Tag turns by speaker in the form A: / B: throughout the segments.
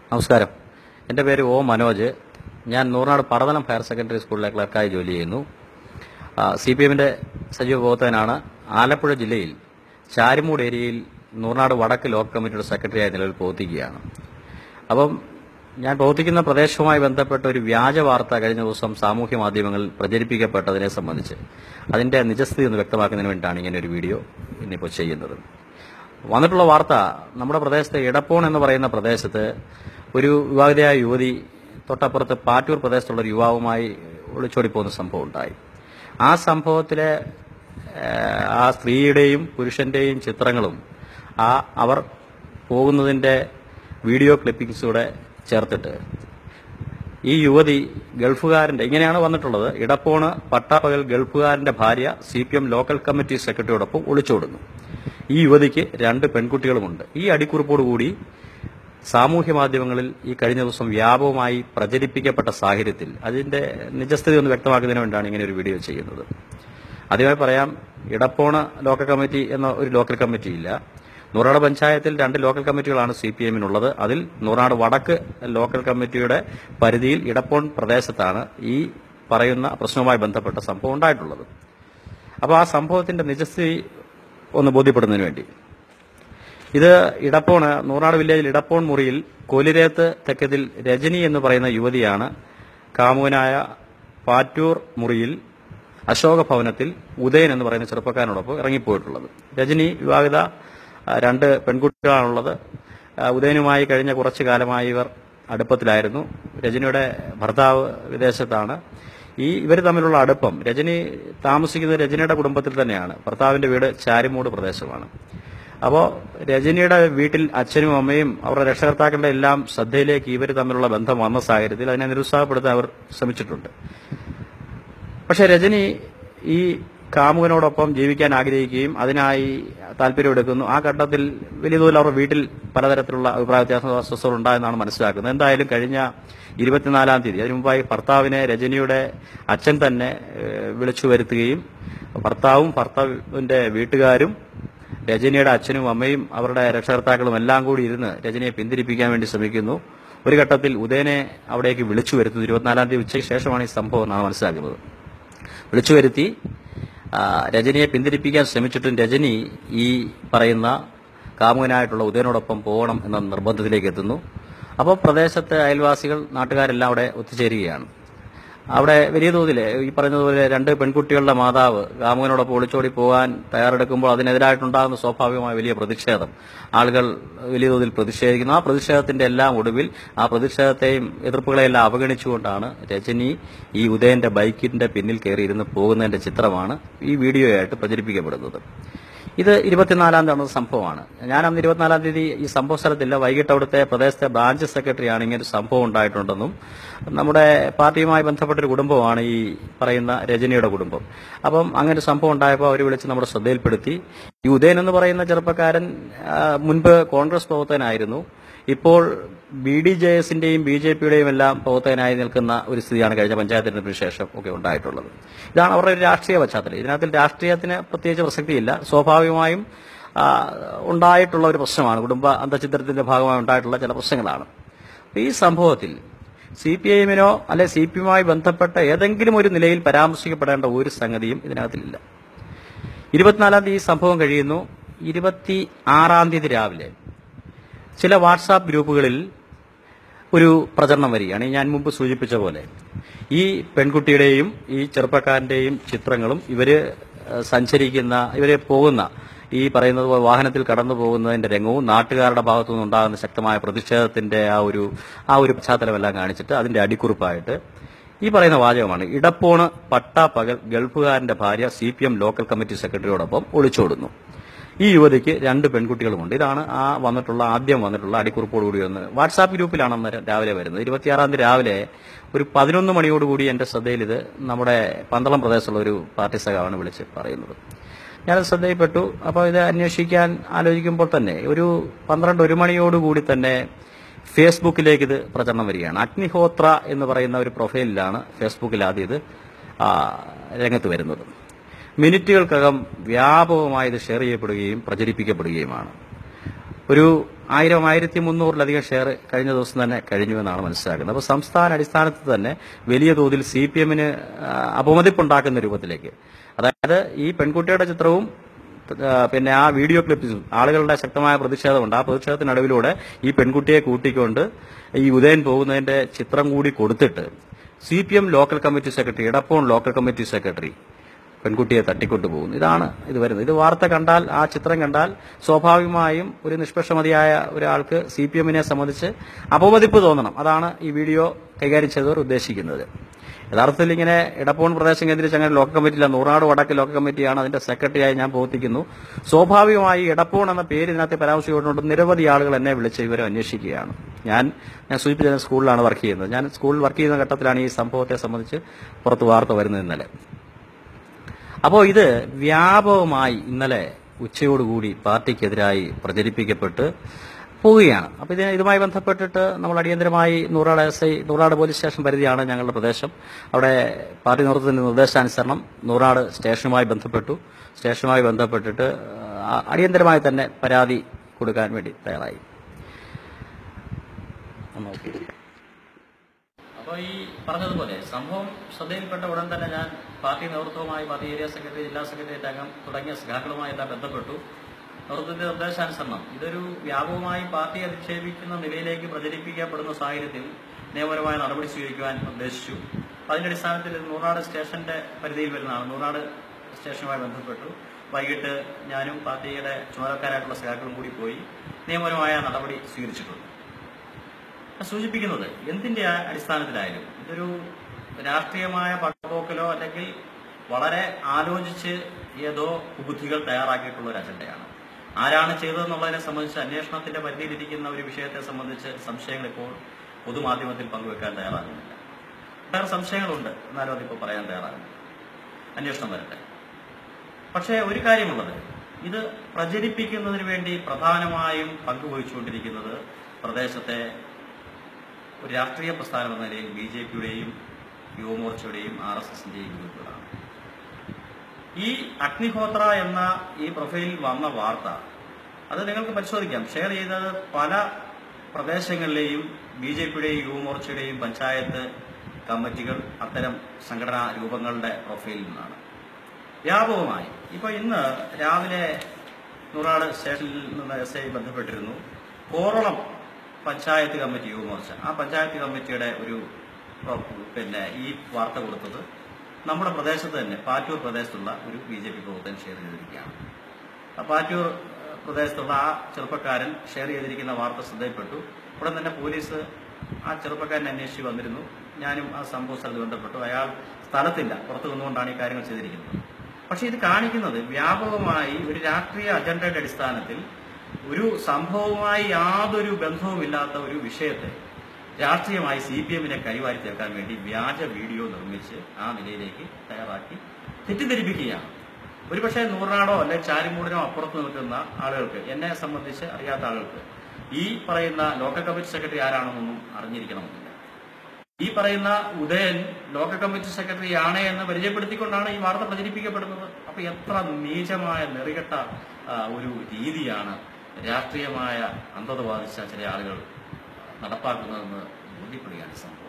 A: നമസ്കാരം എൻ്റെ പേര് ഒ മനോജ് ഞാൻ നൂറിനാട് പടതലം ഹയർ സെക്കൻഡറി സ്കൂളിലെ ക്ലർക്കായി ജോലി ചെയ്യുന്നു സി പി എമ്മിൻ്റെ സജീവ പ്രവർത്തകനാണ് ആലപ്പുഴ ജില്ലയിൽ ചാരിമൂട് ഏരിയയിൽ നൂറിനാട് വടക്ക് ലോക്ക് കമ്മിറ്റിയുടെ സെക്രട്ടറിയായി നിലവിൽ പ്രവർത്തിക്കുകയാണ് അപ്പം ഞാൻ പ്രവർത്തിക്കുന്ന പ്രദേശവുമായി ബന്ധപ്പെട്ട ഒരു വ്യാജ വാർത്ത കഴിഞ്ഞ ദിവസം സാമൂഹ്യ മാധ്യമങ്ങളിൽ പ്രചരിപ്പിക്കപ്പെട്ടതിനെ സംബന്ധിച്ച് അതിന്റെ നിജസ്ഥിതി ഒന്ന് വ്യക്തമാക്കുന്നതിന് വേണ്ടിയിട്ടാണ് ഇങ്ങനെ ഒരു വീഡിയോ ഇന്നിപ്പോൾ ചെയ്യുന്നത് വന്നിട്ടുള്ള വാർത്ത നമ്മുടെ പ്രദേശത്തെ ഇടപ്പോൺ എന്ന് പറയുന്ന പ്രദേശത്ത് ഒരു വിവാഹിതയായ യുവതി തൊട്ടപ്പുറത്ത് പാറ്റൂർ പ്രദേശത്തുള്ള ഒരു യുവാവുമായി ഒളിച്ചോടി പോകുന്ന സംഭവം ഉണ്ടായി ആ സംഭവത്തിലെ ഏഹ്, ആ സ്ത്രീയുടെയും പുരുഷന്റെയും ചിത്രങ്ങളും ആ അവർ പോകുന്നതിന്റെ വീഡിയോ ക്ലിപ്പിംഗ്സൂടെ ചേർത്തിട്ട് ഈ യുവതി ഗൾഫുകാരന്റെ ഇങ്ങനെയാണ് വന്നിട്ടുള്ളത് ഇടപ്പോണ് പട്ടാപ്പകൽ ഗൾഫുകാരന്റെ ഭാര്യ C P M local committee സെക്രട്ടറിയോടൊപ്പം ഒളിച്ചോടുന്നു ഈ യുവതിക്ക് രണ്ട് പെൺകുട്ടികളുമുണ്ട് ഈ അടിക്കുറിപ്പോടുകൂടി സാമൂഹ്യ മാധ്യമങ്ങളിൽ ഈ കഴിഞ്ഞ ദിവസം വ്യാപകമായി പ്രചരിപ്പിക്കപ്പെട്ട സാഹചര്യത്തിൽ അതിന്റെ നിജസ്ഥിതി ഒന്ന് വ്യക്തമാക്കുന്നതിന് വേണ്ടിയാണ് ഇങ്ങനെ ഒരു വീഡിയോ ചെയ്യുന്നത് ആദ്യമായി പറയാം ഇടപ്പോണ് ലോക്കൽ കമ്മിറ്റി എന്ന ഒരു ലോക്കൽ കമ്മിറ്റി ഇല്ല നൂറാട് പഞ്ചായത്തിൽ രണ്ട് ലോക്കൽ കമ്മിറ്റികളാണ് സി പി എമ്മിനുള്ളത് അതിൽ നൂറാട് വടക്ക് ലോക്കൽ കമ്മിറ്റിയുടെ പരിധിയിൽ ഇടപ്പോൺ പ്രദേശത്താണ് ഈ പറയുന്ന പ്രശ്നവുമായി ബന്ധപ്പെട്ട സംഭവം ഉണ്ടായിട്ടുള്ളത് അപ്പോൾ ആ സംഭവത്തിന്റെ നിജസ്ഥിതി ഒന്ന് ബോധ്യപ്പെടുന്നതിന് വേണ്ടി ഇത് ഇടപ്പോണ് നൂറാട് വില്ലേജിൽ ഇടപ്പോൺ മുറിയിൽ കോലിരേത്ത് തെക്കതിൽ രജനി എന്ന് പറയുന്ന യുവതിയാണ് കാമുകനായ പാറ്റൂർ മുറിയിൽ അശോക ഭവനത്തിൽ ഉദയൻ എന്ന് പറയുന്ന ചെറുപ്പക്കാരനോടൊപ്പം ഇറങ്ങിപ്പോയിട്ടുള്ളത് രജനി വിവാഹിത ആ, രണ്ട് പെൺകുട്ടികളാണുള്ളത് ആ, ഉദയനുമായി കഴിഞ്ഞ കുറച്ചു കാലമായി ഇവർ അടുപ്പത്തിലായിരുന്നു രജനിയുടെ ഭർത്താവ് വിദേശത്താണ് ഈ ഇവർ തമ്മിലുള്ള അടുപ്പം രജനി താമസിക്കുന്നത് രജനിയുടെ കുടുംബത്തിൽ തന്നെയാണ് ഭർത്താവിന്റെ വീട് ചാരിമൂട് പ്രദേശമാണ് അപ്പോൾ രജനിയുടെ വീട്ടിൽ അച്ഛനും അമ്മയും അവരുടെ രക്ഷകർത്താക്കളുടെ എല്ലാം ശ്രദ്ധയിലേക്ക് ഇവർ തമ്മിലുള്ള ബന്ധം വന്ന സാഹചര്യത്തിൽ അതിനെ നിരുത്സാഹപ്പെടുത്താൻ അവർ ശ്രമിച്ചിട്ടുണ്ട് പക്ഷെ രജനി ഈ കാമുകനോടൊപ്പം ജീവിക്കാൻ ആഗ്രഹിക്കുകയും അതിനായി താല്പര്യമെടുക്കുന്നു ആ ഘട്ടത്തിൽ വലിയ തോതിൽ അവരുടെ വീട്ടിൽ പലതരത്തിലുള്ള അഭിപ്രായ വ്യത്യാസം അസ്വസ്ഥകൾ ഉണ്ടായെന്നാണ് മനസ്സിലാക്കുന്നത് എന്തായാലും കഴിഞ്ഞ ഇരുപത്തിനാലാം തീയതി അതിനു മുമ്പായി ഭർത്താവിനെ രജനിയുടെ അച്ഛൻ തന്നെ ഏഹ്, വിളിച്ചു വരുത്തുകയും ഭർത്താവും ഭർത്താവിന്റെ വീട്ടുകാരും രജനിയുടെ അച്ഛനും അമ്മയും അവരുടെ രക്ഷകർത്താക്കളും എല്ലാം കൂടി ഇരുന്ന് രജനിയെ പിന്തിരിപ്പിക്കാൻ വേണ്ടി ശ്രമിക്കുന്നു ഒരു ഘട്ടത്തിൽ ഉദയനെ അവിടേക്ക് വിളിച്ചു വരുത്തുന്നു ഇരുപത്തിനാലാം തീയതി ഉച്ചയ്ക്ക് ശേഷമാണ് ഈ സംഭവം എന്നാണ് മനസ്സിലാക്കുന്നത് വിളിച്ചു വരുത്തി ആ, രജനിയെ പിന്തിരിപ്പിക്കാൻ ശ്രമിച്ചിട്ടും രജനി ഈ പറയുന്ന കാമുകനായിട്ടുള്ള ഉദയനോടൊപ്പം പോകണം എന്ന നിർബന്ധത്തിലേക്ക് എത്തുന്നു അപ്പോൾ പ്രദേശത്തെ അയൽവാസികൾ നാട്ടുകാരെല്ലാം അവിടെ ഒത്തുചേരുകയാണ് അവിടെ വലിയ തോതിൽ ഈ പറഞ്ഞതുപോലെ രണ്ട് പെൺകുട്ടികളുടെ മാതാവ് കാമുകനോടൊപ്പം ഒളിച്ചോടി പോകാൻ തയ്യാറെടുക്കുമ്പോൾ അതിനെതിരായിട്ടുണ്ടാകുന്ന സ്വാഭാവികമായ വലിയ പ്രതിഷേധം ആളുകൾ വലിയ തോതിൽ പ്രതിഷേധിക്കുന്നു ആ പ്രതിഷേധത്തിന്റെ എല്ലാം ഒടുവിൽ ആ പ്രതിഷേധത്തെയും എതിർപ്പുകളെല്ലാം അവഗണിച്ചുകൊണ്ടാണ് രജനി ഈ ഉദയന്റെ ബൈക്കിന്റെ പിന്നിൽ കയറി ഇരുന്ന് പോകുന്നതിന്റെ ചിത്രമാണ് ഈ വീഡിയോയായിട്ട് പ്രചരിപ്പിക്കപ്പെടുന്നത് ഇത് ഇരുപത്തിനാലാം തീയതി നടന്ന സംഭവമാണ് ഞാൻ അന്ന് ഇരുപത്തിനാലാം തീയതി ഈ സംഭവ സ്ഥലത്തില്ല വൈകിട്ട് അവിടുത്തെ പ്രദേശത്തെ ബ്രാഞ്ച് സെക്രട്ടറിയാണ് ഇങ്ങനെ ഒരു സംഭവം ഉണ്ടായിട്ടുണ്ടെന്നും നമ്മുടെ പാർട്ടിയുമായി ബന്ധപ്പെട്ട ഒരു കുടുംബമാണ് ഈ പറയുന്ന രജനിയുടെ കുടുംബം അപ്പം അങ്ങനെ ഒരു സംഭവം ഉണ്ടായപ്പോൾ അവർ വിളിച്ച് നമ്മുടെ ശ്രദ്ധയിൽപ്പെടുത്തി ഈ ഉദയൻ എന്ന് പറയുന്ന ചെറുപ്പക്കാരൻ ആ, മുൻപ് കോൺഗ്രസ് പ്രവർത്തകനായിരുന്നു ഇപ്പോൾ ബി ഡി ജെ എസിന്റെയും ബി ജെ പിയുടെയും എല്ലാം പ്രവർത്തകനായി നിൽക്കുന്ന ഒരു സ്ഥിതിയാണ് കഴിഞ്ഞ പഞ്ചായത്ത് തെരഞ്ഞെടുപ്പിന് ശേഷം ഒക്കെ ഉണ്ടായിട്ടുള്ളത് ഇതാണ് അവരുടെ ഒരു രാഷ്ട്രീയ പശ്ചാത്തലം ഇതിനകത്തിൽ രാഷ്ട്രീയത്തിന് പ്രത്യേകിച്ച് പ്രസക്തിയില്ല സ്വാഭാവികമായും ആ, ഉണ്ടായിട്ടുള്ള ഒരു പ്രശ്നമാണ് കുടുംബ അന്തചിത്രത്തിന്റെ ഭാഗമായി ഉണ്ടായിട്ടുള്ള ചില പ്രശ്നങ്ങളാണ് അപ്പൊ ഈ സംഭവത്തിൽ സി പി ഐഎമ്മിനോ അല്ലെ സി പി എമ്മുമായി ബന്ധപ്പെട്ട ഏതെങ്കിലും ഒരു നിലയിൽ പരാമർശിക്കപ്പെടേണ്ട ഒരു സംഗതിയും ഇതിനകത്തിലില്ല ഇരുപത്തിനാലാം തീയതി ഈ സംഭവം കഴിയുന്നു ഇരുപത്തി ആറാം തീയതി രാവിലെ ചില വാട്സാപ്പ് ഗ്രൂപ്പുകളിൽ ഒരു പ്രചരണം വരികയാണ് ഈ ഞാൻ മുമ്പ് സൂചിപ്പിച്ച പോലെ ഈ പെൺകുട്ടിയുടെയും ഈ ചെറുപ്പക്കാരന്റെയും ചിത്രങ്ങളും ഇവര് ഏഹ്, സഞ്ചരിക്കുന്ന ഇവര് പോകുന്ന ഈ പറയുന്നത് പോലെ വാഹനത്തിൽ കടന്നു പോകുന്നതിന്റെ രംഗവും നാട്ടുകാരുടെ ഭാഗത്തു നിന്നുണ്ടാകുന്ന ശക്തമായ പ്രതിഷേധത്തിന്റെ ആ ഒരു ആ ഒരു പശ്ചാത്തലമെല്ലാം കാണിച്ചിട്ട് അതിന്റെ അടിക്കുറിപ്പായിട്ട് ഈ പറയുന്ന വാചകമാണ് ഇടപ്പോണ് പട്ടാപ്പകൽ ഗൾഫുകാരന്റെ ഭാര്യ C P M local committee സെക്രട്ടറിയോടൊപ്പം ഒളിച്ചോടുന്നു ഈ യുവതിക്ക് രണ്ട് പെൺകുട്ടികളുമുണ്ട് ഇതാണ് ആ വന്നിട്ടുള്ള ആദ്യം വന്നിട്ടുള്ള അടിക്കുറിപ്പോടുകൂടി ഒന്ന് വാട്സാപ്പ് ഗ്രൂപ്പിലാണ് അന്ന് രാവിലെ വരുന്നത് ഇരുപത്തിയാറാം തീയതി രാവിലെ ഒരു പതിനൊന്ന് മണിയോടുകൂടി എന്റെ ശ്രദ്ധയിൽ ഇത് നമ്മുടെ പന്തളം പ്രദേശത്തുള്ള ഒരു പാർട്ടി സഖാവാണ് വിളിച്ച് പറയുന്നത് ഞാനത് ശ്രദ്ധയിൽപ്പെട്ടു അപ്പോൾ ഇത് അന്വേഷിക്കാൻ ആലോചിക്കുമ്പോൾ തന്നെ ഒരു പന്ത്രണ്ട് ഒരു മണിയോടുകൂടി തന്നെ ഫേസ്ബുക്കിലേക്ക് ഇത് പ്രചരണം വരികയാണ് അഗ്നിഹോത്ര എന്ന് പറയുന്ന ഒരു പ്രൊഫൈലിലാണ് ഫേസ്ബുക്കിൽ ആദ്യം ഇത് ആ, രംഗത്ത് വരുന്നത് മിനിറ്റുകൾക്കകം വ്യാപകമായി ഇത് ഷെയർ ചെയ്യപ്പെടുകയും പ്രചരിപ്പിക്കപ്പെടുകയുമാണ് ഒരു ആയിരം ആയിരത്തി മുന്നൂറിലധികം ഷെയർ കഴിഞ്ഞ ദിവസം തന്നെ കഴിഞ്ഞു എന്നാണ് മനസ്സിലാക്കുന്നത് അപ്പോൾ സംസ്ഥാന അടിസ്ഥാനത്തിൽ തന്നെ വലിയ തോതിൽ സി പി എമ്മിന് അപമതിപ്പുണ്ടാക്കുന്ന രൂപത്തിലേക്ക് അതായത് ഈ പെൺകുട്ടിയുടെ ചിത്രവും ആ, പിന്നെ ആ വീഡിയോ ക്ലിപ്സും ആളുകളുടെ ശക്തമായ പ്രതിഷേധമുണ്ട് ആ പ്രതിഷേധത്തിനടുവിലൂടെ ഈ പെൺകുട്ടിയെ കൂട്ടിക്കൊണ്ട് ഈ ഉദയൻ പോകുന്നതിന്റെ ചിത്രം കൂടി കൊടുത്തിട്ട് C P M local committee secretary Edappon local committee secretary പെൺകുട്ടിയെ തട്ടിക്കൊണ്ടു പോകുന്നു ഇതാണ് ഇത് വരുന്നത് ഇത് വാർത്ത കണ്ടാൽ ആ ചിത്രം കണ്ടാൽ സ്വാഭാവികമായും ഒരു നിഷ്പക്ഷമതിയായ ഒരാൾക്ക് സി പി എമ്മിനെ സംബന്ധിച്ച് അപമതിപ്പ് തോന്നണം അതാണ് ഈ വീഡിയോ കൈകാര്യം ചെയ്തവർ ഉദ്ദേശിക്കുന്നത് യഥാർത്ഥത്തിൽ ഇങ്ങനെ ഇടപ്പോൺ പ്രദേശം കേന്ദ്രീകരിച്ച് അങ്ങനെ ലോക്കൽ കമ്മിറ്റിയില്ല നൂറാട് വടക്ക് ലോക്കൽ കമ്മിറ്റിയാണ് അതിന്റെ സെക്രട്ടറിയായി ഞാൻ പ്രവർത്തിക്കുന്നു സ്വാഭാവികമായി ഇടപ്പോൺ എന്ന പേര് ഇതിനകത്ത് പരാമർശിച്ചുകൊണ്ട് നിരവധി ആളുകൾ എന്നെ വിളിച്ച് ഇവരെ അന്വേഷിക്കുകയാണ് ഞാൻ ഞാൻ സൂചിപ്പിച്ച സ്കൂളിലാണ് വർക്ക് ചെയ്യുന്നത് ഞാൻ സ്കൂളിൽ വർക്ക് ചെയ്യുന്ന ഘട്ടത്തിലാണ് ഈ സംഭവത്തെ സംബന്ധിച്ച് പുറത്ത് വാർത്ത വരുന്നത് ഇന്നലെ അപ്പോൾ ഇത് വ്യാപകമായി ഇന്നലെ ഉച്ചയോടുകൂടി പാർട്ടിക്കെതിരായി പ്രചരിപ്പിക്കപ്പെട്ട് പോവുകയാണ് അപ്പോൾ ഇതിന് ഇതുമായി ബന്ധപ്പെട്ടിട്ട് നമ്മൾ അടിയന്തരമായി Nurad S I Nurad police station പരിധിയാണ് ഞങ്ങളുടെ പ്രദേശം അവിടെ പാർട്ടി നേതൃത്വത്തിന്റെ നിർദ്ദേശാനുസരണം നൂറാട് സ്റ്റേഷനുമായി ബന്ധപ്പെട്ടു സ്റ്റേഷനുമായി ബന്ധപ്പെട്ടിട്ട് ആ, അടിയന്തരമായി തന്നെ പരാതി കൊടുക്കാൻ വേണ്ടി തയ്യാറായി ഒന്ന് നോക്കി. അപ്പോൾ ഈ പറഞ്ഞതുപോലെ സംഭവം ശ്രദ്ധയിൽപ്പെട്ട ഉടൻ തന്നെ ഞാൻ പാർട്ടി നേതൃത്വവുമായി പാർട്ടി ഏരിയ സെക്രട്ടറി ജില്ലാ സെക്രട്ടേറിയറ്റ് അംഗം തുടങ്ങിയ സഖാക്കളുമായി എല്ലാം ബന്ധപ്പെട്ടു നേതൃത്വത്തിന്റെ നിർദ്ദേശാനുസരണം ഇതൊരു വ്യാപകമായി പാർട്ടി അധിക്ഷേപിക്കുന്ന നിലയിലേക്ക് പ്രചരിപ്പിക്കപ്പെടുന്ന സാഹചര്യത്തിൽ നിയമപരമായ നടപടി സ്വീകരിക്കുവാൻ നിർദ്ദേശിച്ചു അതിന്റെ അടിസ്ഥാനത്തിൽ ഇത് നൂറാട് സ്റ്റേഷന്റെ പരിധിയിൽ വരുന്നതാണ് നൂറാട് സ്റ്റേഷനുമായി ബന്ധപ്പെട്ടു വൈകിട്ട് ഞാനും പാർട്ടിയുടെ ചുമതലക്കാരായിട്ടുള്ള സഖാക്കളും കൂടി പോയി നിയമപരമായ നടപടി സ്വീകരിച്ചിട്ടുണ്ട് സൂചിപ്പിക്കുന്നത് എന്തിന്റെ ആ അടിസ്ഥാനത്തിലായാലും ഇതൊരു രാഷ്ട്രീയമായ പടപോക്കലോ അല്ലെങ്കിൽ വളരെ ആലോചിച്ച് ഏതോ ബുദ്ധികൾ തയ്യാറാക്കിയിട്ടുള്ള ഒരു അജണ്ടയാണ് ആരാണ് ചെയ്തതെന്നുള്ളതിനെ സംബന്ധിച്ച് അന്വേഷണത്തിന്റെ പരിധിയിലിരിക്കുന്ന ഒരു വിഷയത്തെ സംബന്ധിച്ച് സംശയങ്ങൾ ഇപ്പോൾ പൊതുമാധ്യമത്തിൽ പങ്കുവെക്കാൻ തയ്യാറാകുന്നില്ല വേറെ സംശയങ്ങളുണ്ട് എന്നാലും അതിപ്പോൾ പറയാൻ തയ്യാറാകുന്നില്ല അന്വേഷണം വരട്ടെ പക്ഷേ ഒരു കാര്യമുള്ളത് ഇത് പ്രചരിപ്പിക്കുന്നതിന് വേണ്ടി പ്രധാനമായും പങ്കുവഹിച്ചുകൊണ്ടിരിക്കുന്നത് പ്രദേശത്തെ ഒരു രാഷ്ട്രീയ പ്രസ്ഥാനം എന്ന നിലയിൽ ബി ജെ പിയുടെയും യുവമോർച്ചയുടെയും ആർ എസ് എസിന്റെയും ഗ്രൂപ്പുകളാണ് ഈ അഗ്നിഹോത്ര എന്ന ഈ പ്രൊഫൈലിൽ വന്ന വാർത്ത അത് നിങ്ങൾക്ക് പരിശോധിക്കാം ഷെയർ ചെയ്തത് പല പ്രദേശങ്ങളിലെയും ബി ജെ പിയുടെയും യുവമോർച്ചയുടെയും പഞ്ചായത്ത് കമ്മിറ്റികൾ അത്തരം സംഘടനാ രൂപങ്ങളുടെ പ്രൊഫൈലിൽ നിന്നാണ് വ്യാപകമായി ഇപ്പൊ ഇന്ന് രാവിലെ നൂറാട് സ്റ്റേഷനിൽ നിന്ന് എസ് ഐ ബന്ധപ്പെട്ടിരുന്നു കോറളം പഞ്ചായത്ത് കമ്മിറ്റി യുവമോർച്ച ആ പഞ്ചായത്ത് കമ്മിറ്റിയുടെ ഒരു പ്രൊ- പിന്നെ ഈ വാർത്ത കൊടുത്തത് നമ്മുടെ പ്രദേശത്ത് തന്നെ പാറ്റൂർ പ്രദേശത്തുള്ള ഒരു ബി ജെ പി പ്രവർത്തകൻ ഷെയർ ചെയ്തിരിക്കുകയാണ് ആ പാറ്റൂർ ഏഹ്, പ്രദേശത്തുള്ള ആ ചെറുപ്പക്കാരൻ ഷെയർ ചെയ്തിരിക്കുന്ന വാർത്ത ശ്രദ്ധയിൽപ്പെട്ടു ഉടൻ തന്നെ പോലീസ് ആ ചെറുപ്പക്കാരനെ അന്വേഷിച്ച് വന്നിരുന്നു ഞാനും ആ സംഭവ സ്ഥലത്ത് ബന്ധപ്പെട്ടു അയാൾ സ്ഥലത്തില്ല പുറത്തു നിന്നുകൊണ്ടാണ് ഈ കാര്യങ്ങൾ ചെയ്തിരിക്കുന്നത് പക്ഷെ ഇത് കാണിക്കുന്നത് വ്യാപകമായി ഒരു രാഷ്ട്രീയ അജണ്ടയുടെ അടിസ്ഥാനത്തിൽ ഒരു സംഭവവുമായി യാതൊരു ബന്ധവുമില്ലാത്ത ഒരു വിഷയത്തെ രാഷ്ട്രീയമായി സി പി എമ്മിനെ കരിവാരി തീർക്കാൻ വേണ്ടി വ്യാജ വീഡിയോ നിർമ്മിച്ച് ആ നിലയിലേക്ക് തയ്യാറാക്കി തെറ്റിദ്ധരിപ്പിക്കുകയാണ് ഒരുപക്ഷെ നൂറിനാടോ അല്ലെ ചാരിമൂടിനോ അപ്പുറത്ത് നിൽക്കുന്ന ആളുകൾക്ക് എന്നെ സംബന്ധിച്ച് അറിയാത്ത ആളുകൾക്ക് ഈ പറയുന്ന ലോക്കൽ കമ്മിറ്റി സെക്രട്ടറി ആരാണെന്നൊന്നും അറിഞ്ഞിരിക്കണമെന്നില്ല ഈ പറയുന്ന ഉദയൻ ലോക്കൽ കമ്മിറ്റി സെക്രട്ടറി ആണ് എന്ന് പരിചയപ്പെടുത്തിക്കൊണ്ടാണ് ഈ വാർത്ത പ്രചരിപ്പിക്കപ്പെടുന്നത് അപ്പൊ എത്ര നീചമായ നെറികെട്ട ആ, ഒരു രീതിയാണ് രാഷ്ട്രീയമായ അന്ധത ബാധിച്ച ചില ആളുകൾ നടപ്പാക്കുന്നതെന്ന് ബോധ്യപ്പെടുകയാണ് ഈ സംഭവം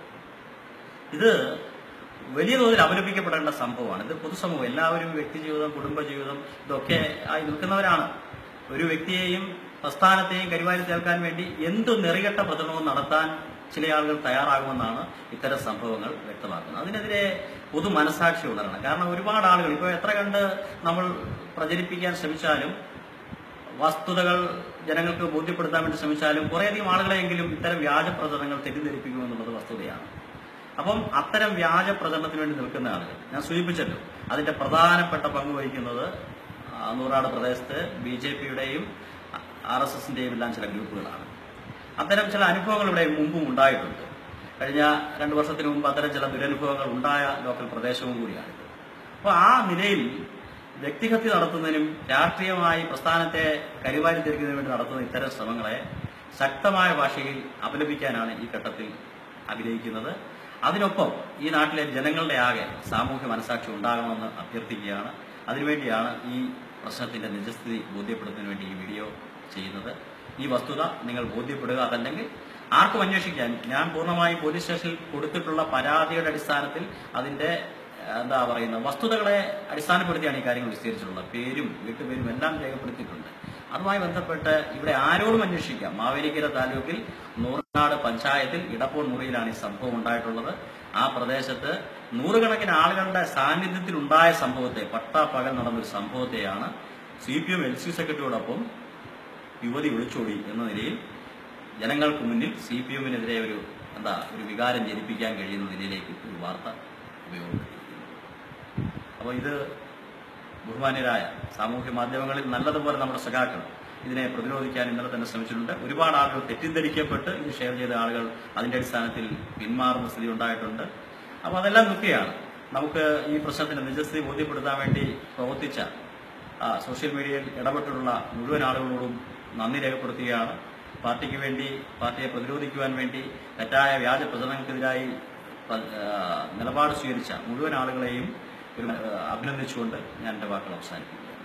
A: ഇത് വലിയ തോതിൽ അപലപിക്കപ്പെടേണ്ട സംഭവമാണ് ഇത് പൊതുസമൂഹം എല്ലാവരും വ്യക്തിജീവിതം കുടുംബജീവിതം ഇതൊക്കെ ആയി നിൽക്കുന്നവരാണ് ഒരു വ്യക്തിയെയും പ്രസ്ഥാനത്തെയും കരിവാരി ചേർക്കാൻ വേണ്ടി എന്തു നെറികെട്ട പ്രചരണവും നടത്താൻ ചില ആളുകൾ തയ്യാറാകുമെന്നാണ് ഇത്തരം സംഭവങ്ങൾ വ്യക്തമാക്കുന്നത് അതിനെതിരെ പൊതു മനസാക്ഷി ഉണരണം കാരണം ഒരുപാട് ആളുകൾ ഇപ്പോൾ എത്ര കണ്ട് നമ്മൾ പ്രചരിപ്പിക്കാൻ ശ്രമിച്ചാലും വസ്തുതകൾ ജനങ്ങൾക്ക് ബോധ്യപ്പെടുത്താൻ വേണ്ടി ശ്രമിച്ചാലും കുറേയധികം ആളുകളെങ്കിലും ഇത്തരം വ്യാജ പ്രചരണങ്ങൾ തെറ്റിദ്ധരിപ്പിക്കുമെന്നുള്ളത് വസ്തുതയാണ് അപ്പം അത്തരം വ്യാജ പ്രചരണത്തിന് വേണ്ടി നിൽക്കുന്ന ആളുകൾ ഞാൻ സൂചിപ്പിച്ചല്ലോ അതിന്റെ പ്രധാനപ്പെട്ട പങ്ക് വഹിക്കുന്നത് ആ, നൂറാട് പ്രദേശത്ത് ബി ജെ പിയുടെയും ആർ എസ് എസിന്റെയും എല്ലാം ചില ഗ്രൂപ്പുകളാണ് അത്തരം ചില അനുഭവങ്ങൾ ഇവിടെ മുമ്പും ഉണ്ടായിട്ടുണ്ട് കഴിഞ്ഞ രണ്ടു വർഷത്തിന് മുമ്പ് അത്തരം ചില ദുരനുഭവങ്ങൾ ഉണ്ടായ ലോക്കൽ പ്രദേശവും കൂടിയാണിത് അപ്പോൾ ആ നിലയിൽ വ്യക്തിഹത്യ നടത്തുന്നതിനും രാഷ്ട്രീയമായി പ്രസ്ഥാനത്തെ കരിവാരി തീർക്കുന്നതിനും വേണ്ടി നടത്തുന്ന ഇത്തരം ശ്രമങ്ങളെ ശക്തമായ ഭാഷയിൽ അപലപിക്കാനാണ് ഈ ഘട്ടത്തിൽ ആഗ്രഹിക്കുന്നത് അതിനൊപ്പം ഈ നാട്ടിലെ ജനങ്ങളുടെ ആകെ സാമൂഹ്യ മനസാക്ഷി ഉണ്ടാകണമെന്ന് അഭ്യർത്ഥിക്കുകയാണ് അതിനുവേണ്ടിയാണ് ഈ പ്രശ്നത്തിന്റെ നിജസ്ഥിതി ബോധ്യപ്പെടുത്തുന്നതിന് വേണ്ടി ഈ വീഡിയോ ചെയ്യുന്നത് ഈ വസ്തുത നിങ്ങൾ ബോധ്യപ്പെടുക അതല്ലെങ്കിൽ ആർക്കും അന്വേഷിക്കാൻ ഞാൻ പൂർണ്ണമായും പോലീസ് സ്റ്റേഷനിൽ കൊടുത്തിട്ടുള്ള പരാതിയുടെ അടിസ്ഥാനത്തിൽ അതിന്റെ ഏഹ്, എന്താ പറയുന്നത് വസ്തുതകളെ അടിസ്ഥാനപ്പെടുത്തിയാണ് ഈ കാര്യങ്ങൾ വിസ്തരിച്ചിട്ടുള്ളത് പേരും വീട്ടുപേരും എല്ലാം രേഖപ്പെടുത്തിയിട്ടുണ്ട് അതുമായി ബന്ധപ്പെട്ട് ഇവിടെ ആരോടും അന്വേഷിക്കാം മാവേലിക്കര താലൂക്കിൽ നൂറനാട് പഞ്ചായത്തിൽ ഇടപ്പോൾ മുറിയിലാണ് ഈ സംഭവം ഉണ്ടായിട്ടുള്ളത് ആ പ്രദേശത്ത് നൂറുകണക്കിന് ആളുകളുടെ സാന്നിധ്യത്തിൽ ഉണ്ടായ സംഭവത്തെ പട്ടാപ്പകൽ നടന്നൊരു സംഭവത്തെയാണ് C P M L C സെക്രട്ടറിയോടൊപ്പം യുവതി ഒളിച്ചോടി എന്ന നിലയിൽ ജനങ്ങൾക്ക് മുന്നിൽ സി പി എമ്മിനെതിരെ ഒരു എന്താ ഒരു വികാരം ജനിപ്പിക്കാൻ കഴിയുന്ന നിലയിലേക്ക് ഒരു വാർത്ത ഉപയോഗപ്പെടുത്തിയിരിക്കുന്നു അപ്പോൾ ഇത് ബഹുമാന്യരായ സാമൂഹ്യ മാധ്യമങ്ങളിൽ നല്ലതുപോലെ നമ്മുടെ സഖാക്കൾ ഇതിനെ പ്രതിരോധിക്കാൻ ഇന്നലെ തന്നെ ശ്രമിച്ചിട്ടുണ്ട് ഒരുപാട് ആളുകൾ തെറ്റിദ്ധരിക്കപ്പെട്ട് ഇത് ഷെയർ ചെയ്ത ആളുകൾ അതിന്റെ അടിസ്ഥാനത്തിൽ പിന്മാറുന്ന സ്ഥിതി ഉണ്ടായിട്ടുണ്ട് അപ്പോൾ അതെല്ലാം നിൽക്കുകയാണ് നമുക്ക് ഈ പ്രശ്നത്തിന്റെ നിജസ്ഥിതി ബോധ്യപ്പെടുത്താൻ വേണ്ടി പ്രവർത്തിച്ച ആ, സോഷ്യൽ മീഡിയയിൽ ഇടപെട്ടിട്ടുള്ള മുഴുവൻ ആളുകളോടും നന്ദി രേഖപ്പെടുത്തുകയാണ് പാർട്ടിക്ക് വേണ്ടി പാർട്ടിയെ പ്രതിരോധിക്കുവാൻ വേണ്ടി തെറ്റായ വ്യാജ പ്രചരണങ്ങൾക്കെതിരായി പ- ആ, നിലപാട് സ്വീകരിച്ച മുഴുവൻ ആളുകളെയും ഒരു ആ, അഭിനന്ദിച്ചുകൊണ്ട് ഞാൻ എൻ്റെ വാക്കുകൾ അവസാനിപ്പിക്കുക